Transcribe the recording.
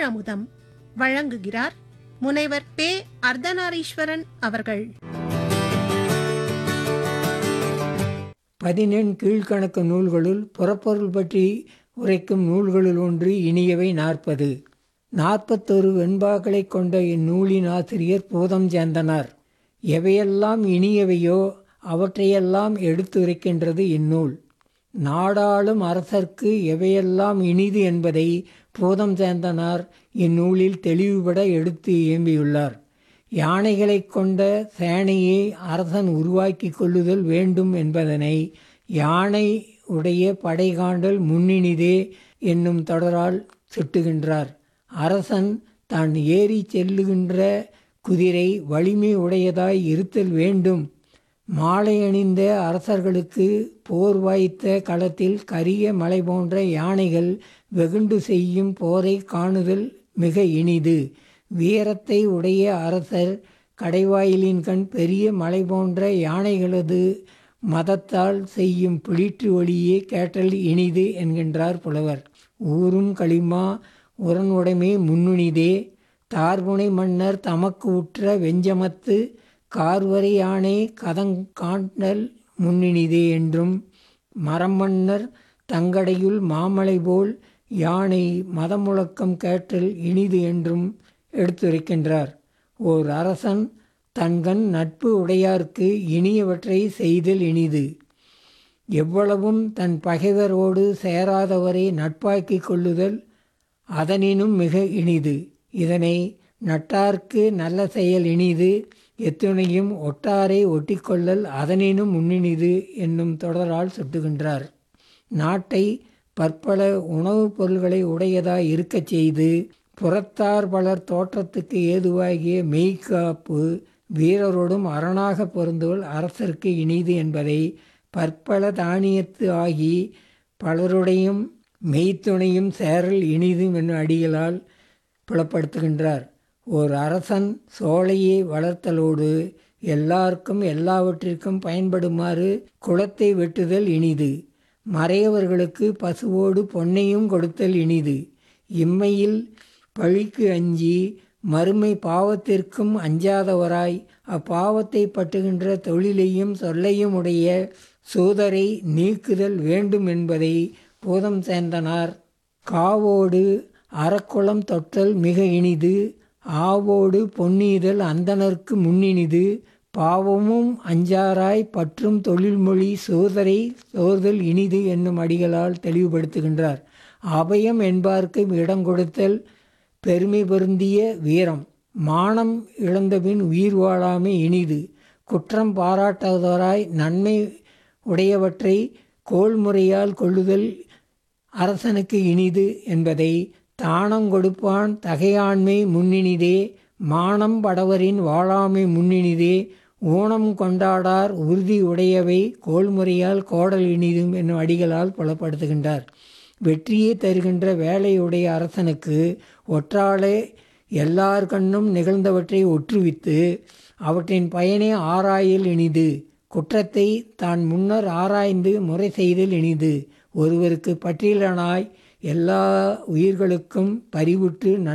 தமிழமுதம் வழங்குகிறார் முனைவர் பே அர்த்தநாரீஸ்வரன் அவர்கள் பதினெண் கீழ்க்கணக்கு நூல்களுள் புறப்பொருள் பற்றி உரைக்கும் நூல்களுள் ஒன்று இனியவை நாற்பது நாற்பத்தொரு வெண்பாக்களைக் கொண்ட இந்நூலின் ஆசிரியர் பூதம் சேந்தனார் எவையெல்லாம் இனியவையோ அவற்றையெல்லாம் எடுத்துரைக்கின்றது இந்நூல் நாடாளும் அரசர்க்கு எவையெல்லாம் இனிது என்பதை பூதம் சேந்தனார் இந்நூலில் தெளிவுபட எடுத்து இயம்பியுள்ளார் யானைகளைக் கொண்ட சேனையை அரசன் உருவாக்கி கொள்ளுதல் வேண்டும் என்பதனை யானை உடைய படை காண்டல் முன்னினிதே என்னும் தொடரால் சுட்டுகின்றார் அரசன் தான் ஏறி செல்லுகின்ற குதிரை வலிமை உடையதாய் இருத்தல் வேண்டும் மாலை அணிந்த அரசர்களுக்கு போர் வாய்த்த களத்தில் கரிய மலை போன்ற யானைகள் வெகுண்டு செய்யும் போரை காணுதல் மிக இனிது வீரத்தை உடைய அரசர் கடைவாயிலின் கண் பெரிய மலை போன்ற யானைகளது மதத்தால் செய்யும் பிளிற்று ஒளியே கேட்டல் இனிது என்கின்றார் புலவர் ஊரும் களிமா உரனுடைமை முன்னுனிதே தார்புனை மன்னர் தமக்கு உற்ற வெஞ்சமத்து கார்வரை யானை கதங்காண்டல் முன்னினிதே என்றும் மரம் மன்னர் தங்கடையுள் மாமலை போல் யானை மதமுழக்கம் கேட்டல் இனிது என்றும் எடுத்துரைக்கின்றார் ஓர் அரசன் தன்கண் நட்பு உடையார்க்கு இனியவற்றை செய்தல் இனிது எவ்வளவும் தன் பகைவரோடு சேராதவரை நட்பாக்கிக் கொள்ளுதல் அதனினும் மிக இனிது இதனை நட்டார்க்கு நல்ல செயல் இனிது எத்துணையும் ஒட்டாரை ஒட்டிக்கொள்ளல் அதனினும் முன்னினிது என்னும் தொடரால் சுட்டுகின்றார் நாட்டை பற்பல உணவுப் பொருள்களை உடையதாய் இருக்கச் செய்து புறத்தார் பலர் தோற்றத்துக்கு ஏதுவாகிய மெய்காப்பு வீரரோடும் அரணாக பொருந்துவல் அரசருக்கு இனிது என்பதை பற்பல தானியத்து ஆகி பலருடையும் மெய்த்துணையும் சேரல் இனிதும் என்னும் அடிகளால் புலப்படுத்துகின்றார் ஓர் அரசன் சோலையை வளர்த்தலோடு எல்லாருக்கும் எல்லாவற்றிற்கும் பயன்படுமாறு குளத்தை வெட்டுதல் இனிது மறையவர்களுக்கு பசுவோடு பொன்னையும் கொடுத்தல் இனிது இம்மையில் பழிக்கு அஞ்சி மறுமை பாவத்திற்கும் அஞ்சாதவராய் அப்பாவத்தை பட்டுகின்ற தொழிலையும் சொல்லையும் உடைய சூதரை நீக்குதல் வேண்டும் என்பதை பூதம் சேர்ந்தனார் காவோடு அறக்குளம் தொட்டல் மிக இனிது ஆவோடு பொன்னீதல் அந்தனர்க்கு முன்னினிது பாவமும் அஞ்சாராய் பற்றும் தொழில்மொழி சோதரை சோர்தல் இனிது என்னும் அடிகளால் தெளிவுபடுத்துகின்றார் அபயம் என்பார்க்கு இடம் கொடுத்தல் பெருமை பொருந்திய வீரம் மானம் இழந்தபின் உயிர் வாழாமை இனிது குற்றம் பாராட்டாதவராய் நன்மை உடையவற்றை கோள்முறையால் கொள்ளுதல் அரசனுக்கு இனிது என்பதை தானம் கொடுப்பான் தகையாண்மை முன்னினிதே மானம் படவரின் வாழாமை முன்னினிதே ஊனம் கொண்டாடார் உறுதி உடையவை கோள்முறையால் கோடல் இனிதும் என்னும் அடிகளால் புலப்படுத்துகின்றார் வெற்றியை தருகின்ற வேலையுடைய அரசனுக்கு ஒற்றாலே எல்லார் கண்ணும் நிகழ்ந்தவற்றை ஒற்றுவித்து அவற்றின் பயனை ஆராயல் இனிது குற்றத்தை தான் முன்னர் ஆராய்ந்து முறை செய்தல் இனிது ஒருவருக்கு பற்றியலனாய் எல்லா உயிர்களுக்கும் பரிவுற்று